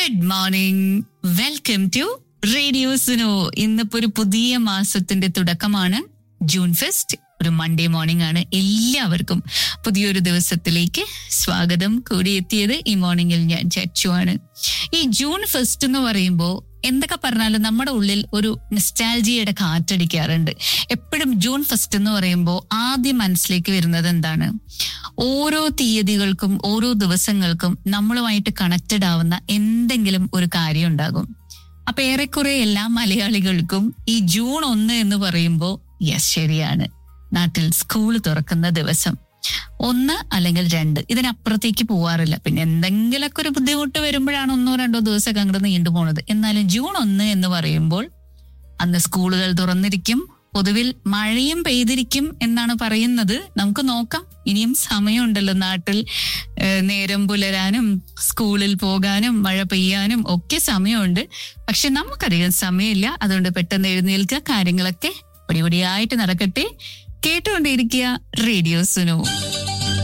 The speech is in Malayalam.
good morning welcome to radio Suno ഇന്നിപ്പോ ഒരു പുതിയ മാസത്തിന്റെ തുടക്കമാണ് ജൂൺ ഫസ്റ്റ് ഒരു മൺഡേ മോർണിംഗ് ആണ് എല്ലാവർക്കും പുതിയൊരു ദിവസത്തിലേക്ക് സ്വാഗതം കൂടിയെത്തിയത് ഈ മോർണിംഗിൽ ഞാൻ ചച്ചു ആണ് ഈ ജൂൺ ഫസ്റ്റ് എന്ന് പറയുമ്പോൾ എന്തൊക്കെ പറഞ്ഞാലും നമ്മുടെ ഉള്ളിൽ ഒരു നിസ്റ്റാൽജിയുടെ കാറ്റടിക്കാറുണ്ട് എപ്പോഴും ജൂൺ ഫസ്റ്റ് എന്ന് പറയുമ്പോൾ ആദ്യം മനസ്സിലേക്ക് വരുന്നത് എന്താണ് ഓരോ തീയതികൾക്കും ഓരോ ദിവസങ്ങൾക്കും നമ്മളുമായിട്ട് കണക്റ്റഡ് ആവുന്ന എന്തെങ്കിലും ഒരു കാര്യം ഉണ്ടാകും അപ്പൊ ഏറെക്കുറെ എല്ലാ മലയാളികൾക്കും ഈ ജൂൺ ഒന്ന് എന്ന് പറയുമ്പോൾ യെസ് ശരിയാണ് നാട്ടിൽ സ്കൂൾ തുറക്കുന്ന ദിവസം ഒന്ന് അല്ലെങ്കിൽ രണ്ട് ഇതിനപ്പുറത്തേക്ക് പോവാറില്ല പിന്നെ എന്തെങ്കിലുമൊക്കെ ഒരു ബുദ്ധിമുട്ട് വരുമ്പോഴാണ് ഒന്നോ രണ്ടോ ദിവസമൊക്കെ അങ്ങോട്ട് നീണ്ടു പോണത് എന്നാലും ജൂൺ ഒന്ന് എന്ന് പറയുമ്പോൾ അന്ന് സ്കൂളുകൾ തുറന്നിരിക്കും പൊതുവിൽ മഴയും പെയ്തിരിക്കും എന്നാണ് പറയുന്നത് നമുക്ക് നോക്കാം ഇനിയും സമയമുണ്ടല്ലോ നാട്ടിൽ ഏഹ് നേരം പുലരാനും സ്കൂളിൽ പോകാനും മഴ പെയ്യാനും ഒക്കെ സമയമുണ്ട് പക്ഷെ നമുക്കധികം സമയമില്ല അതുകൊണ്ട് പെട്ടെന്ന് എഴുന്നേൽക്കുക കാര്യങ്ങളൊക്കെ പൊടിപൊടിയായിട്ട് നടക്കട്ടെ കേട്ടുകൊണ്ടിരിക്കുക റേഡിയോ സുനു